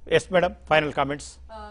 Yes madam final comments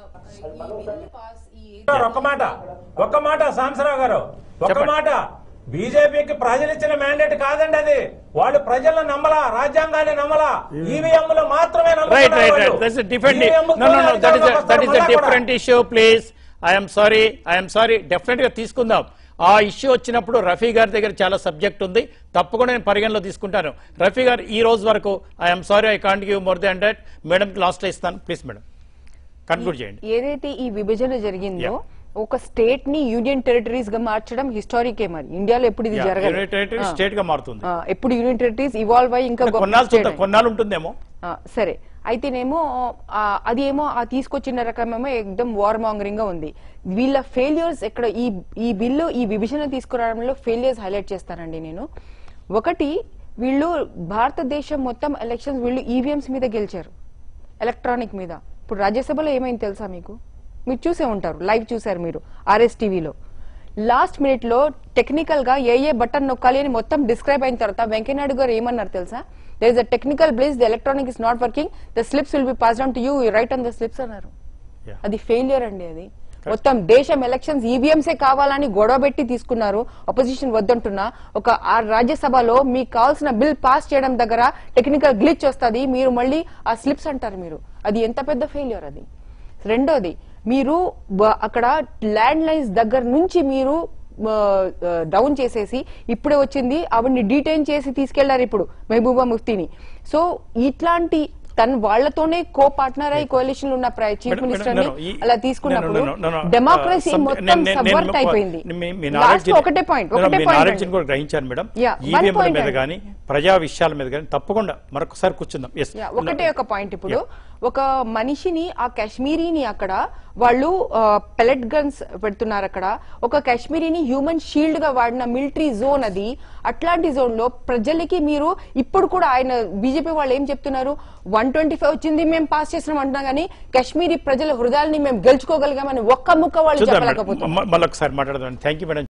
sir, ఒక్క మాట ఒక్క మాట సాంసరావు గారు ఒక్క చెప్పండి. మాట బీజేపీకి ప్రజలు ఇచ్చిన మ్యాండేట్ కాదండి అది వాళ్ళు ప్రజలను నమ్మలా రాజ్యాంగాన్ని నమ్మలా ఈవీఎంలు మాత్రమే రైట్ నమ్ముతున్నారు రైట్ వాళ్ళు. Right that's different EVM no no no that is తోనే దట్ ఇస్ మళ్ళా కూడా. Different issue please I'm sorry I'm sorry definite గా తీసుకుందాం ఆ ఇష్యూ వచ్చినప్పుడు రఫీ గారి దగ్గర చాలా సబ్జెక్ట్ ఉంది తప్పకుండా నేను పరిగణలో తీసుకుంటాను రఫీ గారు ఈ రోజు వరకు I'm sorry I can't give more than that మేడంకి లాస్ట్ లో ఇస్తాను ప్లీజ్ మేడం కన్క్లూడ్ చేయండి ఏదైతే ఈ విభజన జరిగిందో Yeah. ఒక స్టేట్ ని యూనియన్ టెరిటరీస్ గా మార్చడం హిస్టారికే మరి ఇండియాలో ఎప్పుడు ఇది జరగదు యునైటెడ్ ఆ. స్టేట్ గా మారుతుంది ఆ, ఎప్పుడు యూనియన్ టెరిటరీస్ ఇవాల్వ్ అయ్యి ఇంకా గొప్ప కొన్నాళ్ళు state చూద్దాం అయ్యి. కొన్నాళ్ళు ఉంటుందేమో ఆ, సరే అయితేనేమో ఆ, అది ఏమో ఆ తీసుకొచ్చిన రకమేమో ఎక్దమ్ వార్ మాంగరింగ్ గా ఉంది వీళ్ళ ఫెయిల్యూర్స్ ఇక్కడ ఈ ఈ బిల్లు ఈ విభజన తీసుకురావడంలో ఫెయిల్యూర్స్ హైలైట్ చేస్తానండి నేను ఒకటి వీళ్ళు భారతదేశం మొత్తం ఎలక్షన్స్ వీళ్ళు ఈవీఎంస్ మీద గెలిచారు ఎలక్ట్రానిక్ మీద ఇప్పుడు రాజ్యసభలో ఏమైంది తెలుసా మీకు మీరు చూసే ఉంటారు లైవ్ చూసారు మీరు ఆర్ఎస్ టీవీలో లాస్ట్ మినిట్ లో టెక్నికల్ గా ఏ ఏ బటన్ నొక్కాలి అని మొత్తం డిస్క్రైబ్ అయిన తర్వాత వెంకయ్యనాయుడు గారు ఏమన్నారు తెలుసా there is a technical బ్లేస్ the electronic is not working the slips will be pass down to you right on the slips అన్నారు Yeah. అది ఫెయిలియర్ అండి అది మొత్తం దేశం ఎలక్షన్స్ ఈవీఎంసే కావాలని గొడవ పెట్టి తీసుకున్నారు అపోజిషన్ వద్దంటున్నా ఒక ఆ రాజ్యసభలో మీకు కావాల్సిన బిల్ పాస్ చేయడం దగ్గర టెక్నికల్ గ్లిచ్ వస్తుంది మీరు మళ్ళీ ఆ స్లిప్స్ అంటారు మీరు అది ఎంత పెద్ద ఫెయిలియర్ అది రెండోది మీరు బ- అక్కడ ల్యాండ్ లైన్స్ దగ్గర నుంచి మీరు డౌన్ చేసేసి ఇప్పుడే వచ్చింది ఆవిడ్ని డీటైన్ చేసి తీసుకెళ్లారు ఇప్పుడు మెహబూబా ముఫ్తీని సో ఇట్లాంటి తన వాళ్ళతోనే కో పార్ట్నర్ అయి కోalition ఉన్న చీఫ్ మేడం, మినిస్టర్ మేడం, ని no, no, ఈ- అలా no, no, తీసుకున్నప్పుడు no, no, no, no. Democracy Uh, some- మొత్తం నేను- నేను- సబ్వర్ట్ నేను- అయిపోయింది మీ- మీ లాస్ట్ knowledge- ఒకటే పాయింట్ No, no, ఒకటే మీ knowledge ని పాయింట్ కూడా గ్రహించాను మేడం Yeah, one ఈవీఎంల point మీద అండి. కానీ ప్రజా విషయాల మీద కానీ తప్పకుండా మరొకసారి కూర్చుందాం ఎస్ యా, ఒకటే ఒక పాయింట్ ఇప్పుడు ఒక మనిషిని ఆ కాశ్మీరీని అక్కడ వాళ్ళు పెలెట్ గన్స్ పెడుతున్నారు అక్కడ ఒక కాశ్మీరీని హ్యూమన్ షీల్డ్ గా వాడిన మిలిటరీ జోన్ అది అట్లాంటి జోన్ లో ప్రజలకి మీరు ఇప్పుడు కూడా ఆయన బీజేపీ వాళ్ళు ఏం చెప్తున్నారు వన్ ట్వంటీ ఫైవ్ వచ్చింది మేము పాస్ చేసినాం అంటున్నా గానీ కాశ్మీరీ ప్రజల హృదయాల్ని మేము గెలుచుకోగలిగామని ఒక్క ముక్క వాళ్ళు చూద్దాం మేడం చెప్పలేకపోతున్నారు మ- మళ్ళొకసారి మాట్లాడదాం థ్యాంక్ యూ మేడం